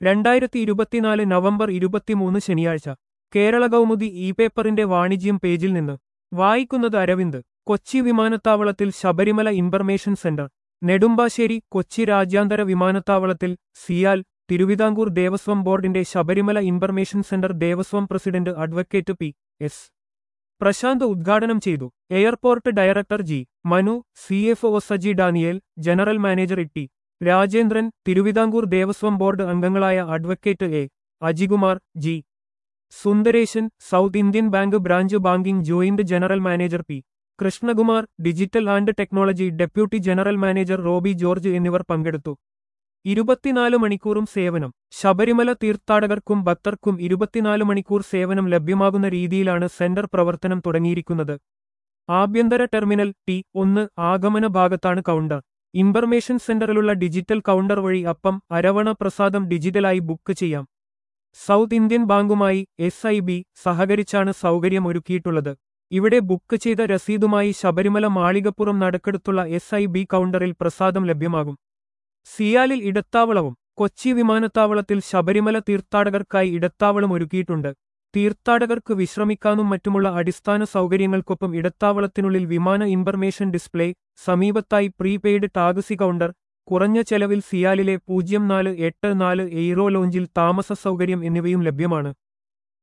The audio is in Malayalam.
രണ്ടായിരത്തി ഇരുപത്തിനാല് നവംബർ ഇരുപത്തിമൂന്ന് ശനിയാഴ്ച കേരള കൗമുദി ഇ പേപ്പറിന്റെ വാണിജ്യം പേജിൽ നിന്ന് വായിക്കുന്നത് അരവിന്ദ് കൊച്ചി വിമാനത്താവളത്തിൽ ശബരിമല ഇൻഫർമേഷൻ സെന്റർ നെടുമ്പാശ്ശേരി കൊച്ചി രാജ്യാന്തര വിമാനത്താവളത്തിൽ സിയാൽ തിരുവിതാംകൂർ ദേവസ്വം ബോർഡിന്റെ Sabarimala information centre Devaswom president advocate P S Prashanth ഉദ്ഘാടനം ചെയ്തു airport director G Manu C F O Saji Daniel general manager Itty Rajendran Travancore Devaswom board അംഗങ്ങളായ advocate A Ajikumar G Sundaresan South Indian Bank branch banking joint general manager P Krishnakumar digital and technology deputy general manager Roby George എന്നിവർ പങ്കെടുത്തു ഇരുപത്തിനാല് മണിക്കൂറും സേവനം ശബരിമല തീർത്ഥാടകർക്കും ഭക്തർക്കും ഇരുപത്തിനാല് മണിക്കൂർ സേവനം ലഭ്യമാകുന്ന രീതിയിലാണ് സെന്റർ പ്രവർത്തനം തുടങ്ങിയിരിക്കുന്നത് ആഭ്യന്തര ടെർമിനൽ ടി ഒന്ന് ആഗമന ഭാഗത്താണ് കൗണ്ടർ ഇൻഫർമേഷൻ സെന്ററിലുള്ള ഡിജിറ്റൽ കൗണ്ടർ വഴി അപ്പം അരവണ പ്രസാദം ഡിജിറ്റലായി ബുക്ക് ചെയ്യാം സൗത്ത് ഇന്ത്യൻ ബാങ്കുമായി എസ് ഐ ബി സഹകരിച്ചാണ് സൗകര്യം ഒരുക്കിയിട്ടുള്ളത് ഇവിടെ ബുക്ക് ചെയ്ത രസീതുമായി ശബരിമല മാളികപ്പുറം നടക്കെടുത്തുള്ള എസ് ഐ ബി കൗണ്ടറിൽ പ്രസാദം ലഭ്യമാകും സിയാലിൽ ഇടത്താവളവും കൊച്ചി വിമാനത്താവളത്തിൽ ശബരിമല തീർത്ഥാടകർക്കായി ഇടത്താവളം ഒരുക്കിയിട്ടുണ്ട് തീർത്ഥാടകർക്ക് വിശ്രമിക്കാനും മറ്റുമുള്ള അടിസ്ഥാന സൗകര്യങ്ങൾക്കൊപ്പം ഇടത്താവളത്തിനുള്ളിൽ വിമാന ഇൻഫർമേഷൻ ഡിസ്പ്ലേ സമീപത്തായി പ്രീപെയ്ഡ് ടാക്സി കൗണ്ടർ കുറഞ്ഞ ചെലവിൽ സിയാലിലെ പൂജ്യം നാല് എട്ട് നാല് എയ്റോ ലോഞ്ചിൽ താമസ സൗകര്യം എന്നിവയും ലഭ്യമാണ്